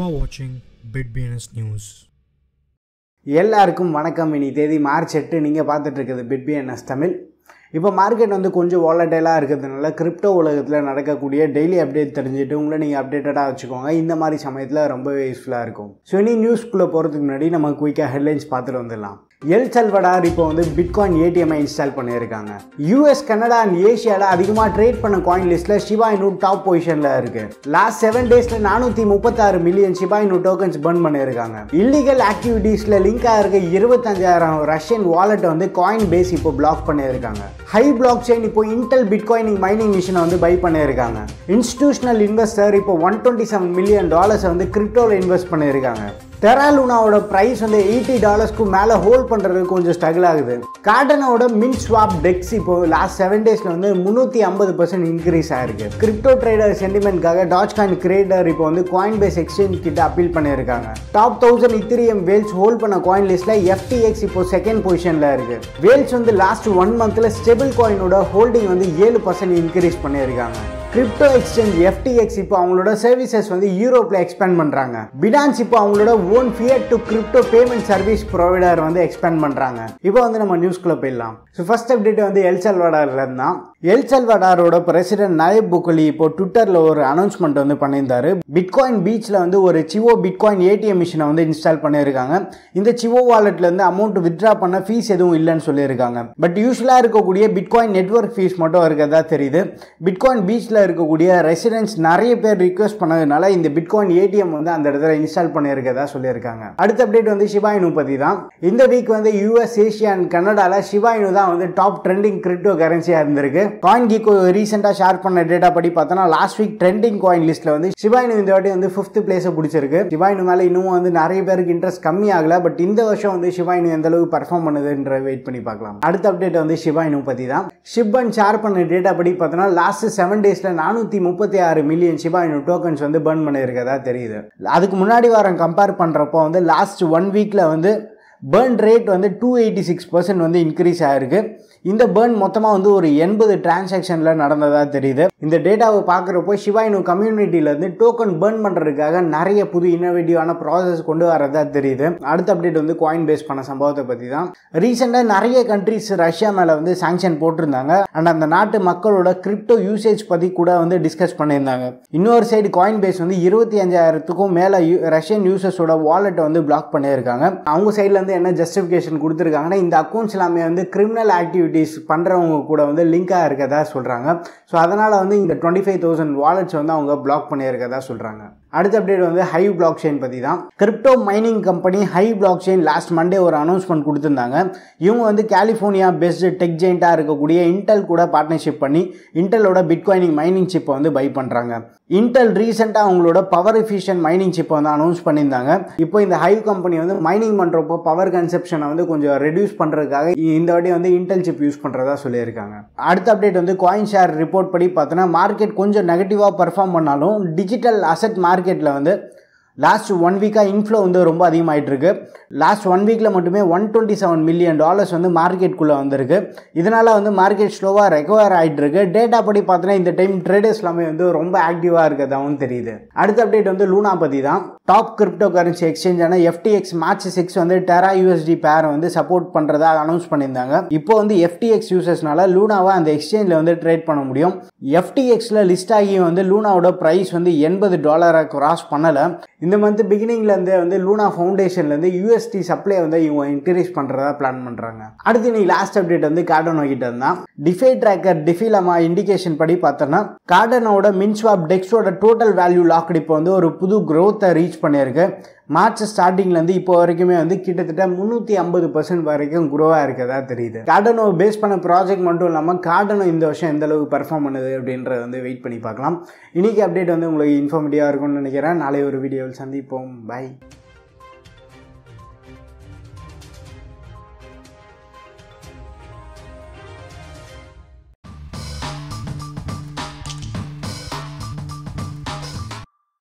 are watching BitBNS News. எல்லாருக்கும் வணக்கம் இனி தேதி மார்ச் எட்டு நீங்கள் பார்த்துட்டு இருக்குது பிட்பிஎன்எஸ் தமிழ் இப்போ மார்க்கெட் வந்து கொஞ்சம் வாலட்டைலாக இருக்கிறதுனால கிரிப்டோ உலகத்தில் நடக்கக்கூடிய டெய்லி அப்டேட் தெரிஞ்சுட்டு உங்களை நீங்கள் அப்டேட்டடாக வச்சுக்கோங்க இந்த மாதிரி சமயத்தில் ரொம்பவே யூஸ்ஃபுல்லாக இருக்கும் ஸோ இனி நியூஸ்க்குள்ளே போகிறதுக்கு முன்னாடி நம்ம குயிக்காக ஹெட்லைன்ஸ் பார்த்துட்டு வந்துடலாம் எல் சல்வடார் இப்போ வந்து பிட்காயின் ஏடிஎம்ஐ இன்ஸ்டால் பண்ணியிருக்காங்க யூஎஸ் கனடா அண்ட் ஏஷியாவில் அதிகமாக ட்ரேட் பண்ண காயின் லிஸ்ட்டில் ஷிபா இனு டாப் பொசிஷனில் இருக்கு லாஸ்ட் செவன் டேஸில் நானூற்றி முப்பத்தாறு million Shiba Inu tokens burn பண்ணியிருக்காங்க இல்லீகல் ஆக்டிவிட்டீஸில் லிங்க் ஆகிருக்க இருபத்தஞ்சாயிரம் ரஷ்யன் வாலெட்டை வந்து காயின் பேஸ் இப்போ பிளாக் பண்ணியிருக்காங்க ஹை பிளாக் செயின் இப்போ இன்டெல் பிட்காயினிங் மைனிங் மிஷினை வந்து பை பண்ணியிருக்காங்க இன்ஸ்டிடியூஷனல் இன்வெஸ்டர் இப்போ ஒன் டுவெண்ட்டி செவன் மில்லியன் டாலர்ஸை வந்து கிரிப்டோவில் இன்வெஸ்ட் பண்ணியிருக்காங்க டெராலூனாவோட ப்ரைஸ் வந்து எயிட்டி டாலர்ஸ்க்கு மேலே ஹோல்ட் பண்ணுறது கொஞ்சம் ஸ்ட்ரகிள் ஆகுது கார்டனோட மின் ஸ்வாப் டெக்ஸ் இப்போ லாஸ்ட் செவன் டேஸில் வந்து முந்நூற்றி ஐம்பது பர்சன்ட் இன்க்ரீஸ் ஆயிருக்கு கிரிப்டோ ட்ரேடர் சென்டிமெண்ட்காக டாச் காயின் கிரியேட்டர் இப்போ வந்து காயின் பேஸ் எக்ஸ்சேஞ்ச் கிட்ட அப்பீல் பண்ணியிருக்காங்க top thousand Ethereum whales hold பண்ண காயின் லிஸ்ட்டில் எஃப்டிஎக்ஸ் இப்போ செகண்ட் பொசிஷனில் இருக்கு வேல்ஸ் வந்து லாஸ்ட் ஒன் மந்த்தில் ஸ்டெபிள் காயினோட ஹோல்டிங் வந்து ஏழு பர்சன்ட் இன்க்ரீஸ் பண்ணியிருக்காங்க கிரிப்டோ எக்ஸ்சேஞ்ச் எஃப்டிஎக்ஸ் இப்போ அவங்களோட சர்வீசஸ் வந்து யூரோப்பில் எக்ஸ்பேண்ட் பண்ணுறாங்க பிடான்ஸ் இப்போ அவங்களோட own fiat to crypto payment service provider வந்து எக்ஸ்பேண்ட் பண்ணுறாங்க இப்போ வந்து நம்ம நியூஸ்குள்ளே போயிடலாம் ஸோ ஃபர்ஸ்ட் அப்டேட் வந்து எல் சல்வாடார்ல இருந்தான் எல் சல்வாடாரோட பிரசிடென்ட் நயப் புக்கலி இப்போ ட்விட்டரில் ஒரு அனௌன்ஸ்மெண்ட் வந்து பண்ணியிருந்தாரு பிட்காயின் பீச்சில் வந்து ஒரு சிவோ பிட்காயின் ஏடிஎம் மிஷினை வந்து இன்ஸ்டால் பண்ணியிருக்காங்க இந்த சிவோ வாலெட்லேருந்து அமௌண்ட் வித்ட்ரா பண்ண ஃபீஸ் எதுவும் இல்லைன்னு சொல்லியிருக்காங்க பட் யூஸ்வலாக இருக்கக்கூடிய பிட்காயின் நெட்ஒர்க் ஃபீஸ் மட்டும் இருக்கிறதா தெரியுது பிட்காயின் பீச்சில் இருக்கக்கூடிய ரெசிடென்ட்ஸ் நிறைய பேர் ரிக்வெஸ்ட் பண்ணதுனால இந்த பிட்காயின் ஏடிஎம் வந்து அந்த இடத்துல இன்ஸ்டால் பண்ணியிருக்கதா சொல்லியிருக்காங்க அடுத்த அப்டேட் வந்து ஷிபாயினு பற்றி தான் இந்த வீக் வந்து யூஎஸ் ஏஷியா அண்ட் கனடாவில் ஷிபாயினு தான் வந்து டாப் ட்ரெண்டிங் கிரிப்டோ கரன்சியாக இருந்திருக்கு காயின் கீக்கோ ரீசெண்டாக ஷேர் பண்ண டேட்டா படி பார்த்தோன்னா லாஸ்ட் வீக் ட்ரெண்டிங் காயின் லிஸ்ட்டில் வந்து ஷிபாயினு இந்த வாட்டி வந்து ஃபிஃப்த் பிளேஸை பிடிச்சிருக்கு ஷிபாயினு மேலே இன்னும் வந்து நிறைய பேருக்கு இன்ட்ரெஸ்ட் கம்மி ஆகல பட் இந்த வருஷம் வந்து ஷிபாயினு எந்த அளவுக்கு பர்ஃபார்ம் பண்ணுதுன்ற வெயிட் பண்ணி பார்க்கலாம் அடுத்த அப்டேட் வந்து ஷிபாயினு பற்றி தான் ஷிப்பன் ஷேர் பண்ண டேட்டா படி பார்த்தோன்னா லாஸ்ட் செவன் டேஸில் நானூற்றி முப்பத்தி ஆறு மில்லியன் ஷிபாயினு டோக்கன்ஸ் வந்து பர்ன் பண்ணியிருக்கதா தெரியுது அதுக்கு முன்னாடி வாரம் கம்பேர் பண்ணுறப்போ வந்து லாஸ்ட் ஒன் வீக்கில் வந்து பேர்ன் ரேட் வந்து டூ எயிட்டி சிக்ஸ் பர்சன்ட் வந்து இன்க்ரீஸ் ஆகிருக்கு இந்த பேர்ன் மொத்தமாக வந்து ஒரு எண்பது டிரான்சாக்ஷனில் நடந்ததாக தெரியுது இந்த டேட்டாவை பார்க்குறப்போ சிவாயினு கம்யூனிட்டியிலேருந்து டோக்கன் பேர்ன் பண்ணுறதுக்காக நிறைய புது இன்னோவேட்டிவான ப்ராசஸ் கொண்டு வரதா தெரியுது அடுத்த அப்டேட் வந்து காயின் பேஸ் பண்ண சம்பவத்தை பற்றி தான் ரீசெண்டாக நிறைய கண்ட்ரிஸ் ரஷ்யா மேலே வந்து சாங்ஷன் போட்டிருந்தாங்க அண்ட் அந்த நாட்டு மக்களோட கிரிப்டோ யூசேஜ் பற்றி கூட வந்து டிஸ்கஸ் பண்ணியிருந்தாங்க இன்னொரு சைடு காயின் பேஸ் வந்து இருபத்தி அஞ்சாயிரத்துக்கும் மேலே ரஷ்யன் யூசர்ஸோட வாலெட்டை வந்து பிளாக் பண்ணியிருக்காங்க அவங்க சைடில் வந்து என்ன ஜஸ்டிஃபிகேஷன் கொடுத்துருக்காங்கன்னா இந்த அக்கௌண்ட்ஸ் எல்லாமே வந்து கிரிமினல் ஆக்டிவிட்டிஸ் பண்ணுறவங்க கூட வந்து லிங்காக இருக்கதா சொல்கிறாங்க ஸோ அதனால் வந்து இந்த டுவெண்ட்டி ஃபைவ் தௌசண்ட் வாலெட்ஸ் வந்து அவங்க பிளாக் பண்ணியிருக்கதா சொல்கிறாங்க அடுத்த அப்டேட் வந்து ஹை பிளாக் செயின் பற்றி தான் crypto mining company Hive blockchain last Monday ஒரு அனௌன்ஸ்மெண்ட் கொடுத்துருந்தாங்க இவங்க வந்து கலிஃபோர்னியா பெஸ்ட் டெக் ஜெயிண்ட்டாக இருக்கக்கூடிய இன்டெல் கூட பார்ட்னர்ஷிப் பண்ணி இன்டெலோட பிட்காயினிங் மைனிங் சிப்பை வந்து பை பண்ணுறாங்க இன்டெல் ரீசெண்டாக அவங்களோட பவர் எஃபிஷியன்ட் மைனிங் சிப்பை வந்து அனௌன்ஸ் பண்ணியிருந்தாங்க இப்போ இந்த ஹை கம்பெனி வந்து மைனிங் பண்ணுறப்போ பவர் கன்செப்ஷனை வந்து கொஞ்சம் ரெடியூஸ் பண்ணுறதுக்காக இந்த வாட்டி வந்து இன்டெல் சிப் யூஸ் பண்ணுறதா சொல்லியிருக்காங்க அடுத்த அப்டேட் வந்து காயின் ஷேர் ரிப்போர்ட் படி பார்த்தோன்னா மார்க்கெட் கொஞ்சம் நெகட்டிவாக பர்ஃபார்ம் பண்ணாலும் டிஜிட்டல் அசட் மார்க்கெட்டில் வந்து லாஸ்ட் ஒன் வீக்காக இன்ஃப்ளோ வந்து ரொம்ப அதிகமாகிட்டு இருக்கு லாஸ்ட் ஒன் வீக்கில் மட்டுமே one twenty seven million dollars வந்து மார்க்கெட்டுக்குள்ளே வந்திருக்கு இதனால் வந்து மார்க்கெட் ஸ்லோவாக ரெக்கவர் ஆகிட்டு இருக்கு டேட்டா படி பார்த்தோன்னா இந்த டைம் ட்ரேடர்ஸ் எல்லாமே வந்து ரொம்ப ஆக்டிவாக இருக்கிறதாகவும் தெரியுது அடுத்த அப்டேட் வந்து லூனா பற்றி தான் டாப் கிரிப்டோ கரன்சி எக்ஸ்சேஞ்சான எஃப்டிஎக்ஸ் மார்ச் சிக்ஸ் வந்து டெரா யூஎஸ்டி பேரை வந்து சப்போர்ட் பண்ணுறதா அனௌன்ஸ் பண்ணியிருந்தாங்க இப்போ வந்து எஃப்டிஎக்ஸ் யூசர்ஸ்னால லூனாவை அந்த எக்ஸ்சேஞ்சில் வந்து ட்ரேட் பண்ண முடியும் எஃப்டிஎக்ஸில் லிஸ்ட் ஆகி வந்து லூனாவோட ப்ரைஸ் வந்து எண்பது டாலரை கிராஸ் பண்ணலை இந்த மந்த் பிகினிங்லேருந்தே வந்து லூனா ஃபவுண்டேஷன்லேருந்து யூஎஸ்டி சப்ளை வந்து இவங்க இன்க்ரீஸ் பண்ணுறதா பிளான் பண்ணுறாங்க அடுத்து நீ லாஸ்ட் அப்டேட் வந்து கார்டனோ கிட்ட இருந்தால் டிஃபை ட்ராக்கர் டிஃபிலமா இண்டிகேஷன் படி பார்த்தோன்னா கார்டனோட மின்ஸ்வாப் டெக்ஸோட டோட்டல் வேல்யூ லாக்டு இப்போ வந்து ஒரு புது க்ரோத்தை ரீச் பண்ணியிருக்கு மார்ச் ஸ்டார்டிங்லேருந்து இப்போ வரைக்குமே வந்து கிட்டத்தட்ட முந்நூற்றி ஐம்பது பர்சன்ட் வரைக்கும் குரோவாக இருக்கதா தெரியுது கார்டனோ பேஸ் பண்ண ப்ராஜெக்ட் மட்டும் இல்லாமல் கார்டனோ இந்த வருஷம் எந்த அளவுக்கு பர்ஃபார்ம் பண்ணுது அப்படின்றத வந்து வெயிட் பண்ணி பார்க்கலாம் இன்றைக்கி அப்டேட் வந்து உங்களுக்கு இன்ஃபார்மேட்டிவாக இருக்கும்னு நினைக்கிறேன் நாளை ஒரு வீடியோவில் சந்திப்போம் பை